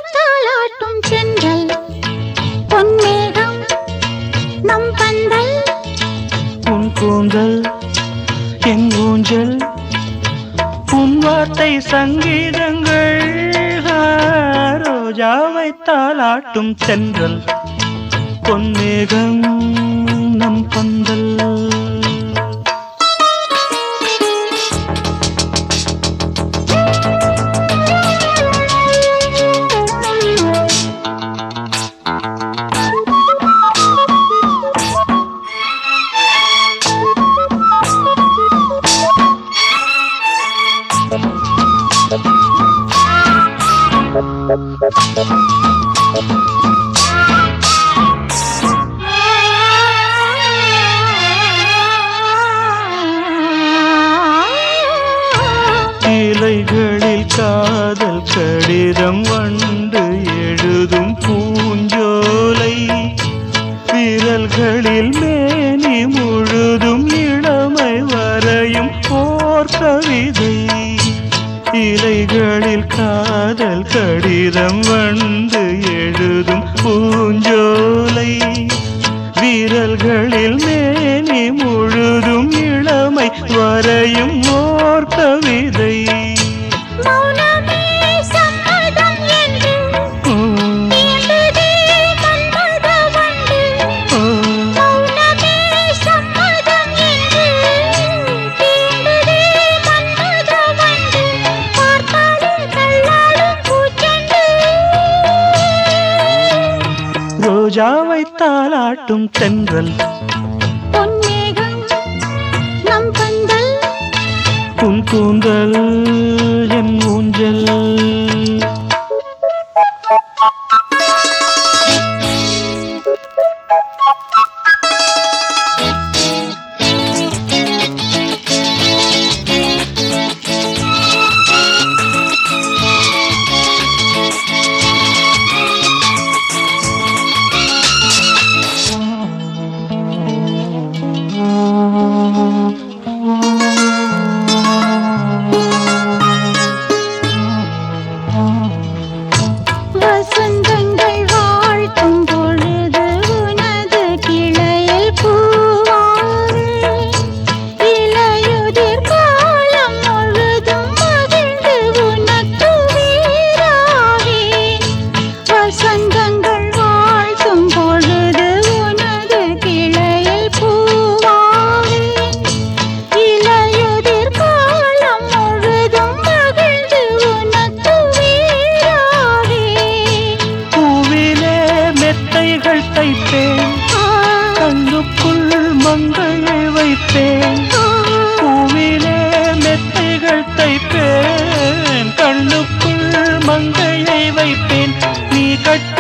தாளாட்டும் சென்றல் பொன்மேகம் நம் பந்தல் உன் கூந்தல் என் ஊஞ்சல் உன் வார்த்தை சங்கீதங்கள் ஆ, ரோஜாவை தாளாட்டும் தென்றல் பொன்மேகம் நம் பந்தல் இலைகளில் காதல் கடிதம் வண்டு எழுதும் பூஞ்சோலை விரல்களில் மேனி முழுதும் இளமை வரையும் போர் கவிதை இலைகளில் காதல் கடிதம் வண்டு எழுதும் பூஞ்சோலை விரல்களில் மேனி முழுதும் இளமை வரையும் ஓர் கவிதை மௌனமே சம்மதம் என்று உம், தீண்டுதே மன்மத வண்டு உம். மௌனமே சம்மதம் என்று தீண்டுதே மன்மத வண்டு பார்த்தாலே தள்ளாடும் பூச்செண்டு ரோஜாவை தாளாட்டும் தென்றல் பொன்மேகம் நம் பந்தல் உன் கூந்தல் என் ஊஞ்சல் வசந்தங்கள் வாழ்த்தும் பொழுது உனது கிளையில் பூவாறு இலையுதிர் காலம் முழுதும் மகிழ்ந்து உனக்கு வீராவேன் வசந்தங்கள் வாழ்த்தும் பொழுது உனது கிளையில் பூவாவேன் இலையுதிர் காலம் முழுதும் மகிழ்ந்து உனக்கு வீராவேன் பூவிலே மெத்தைகள் தைப்பேன் கண்ணுக்குள் மங்கையை வைப்பேன் பூவிலே மெத்தைகள் தைப்பேன் கண்ணுக்குள் மங்கையை வைப்பேன் நீ கட்ட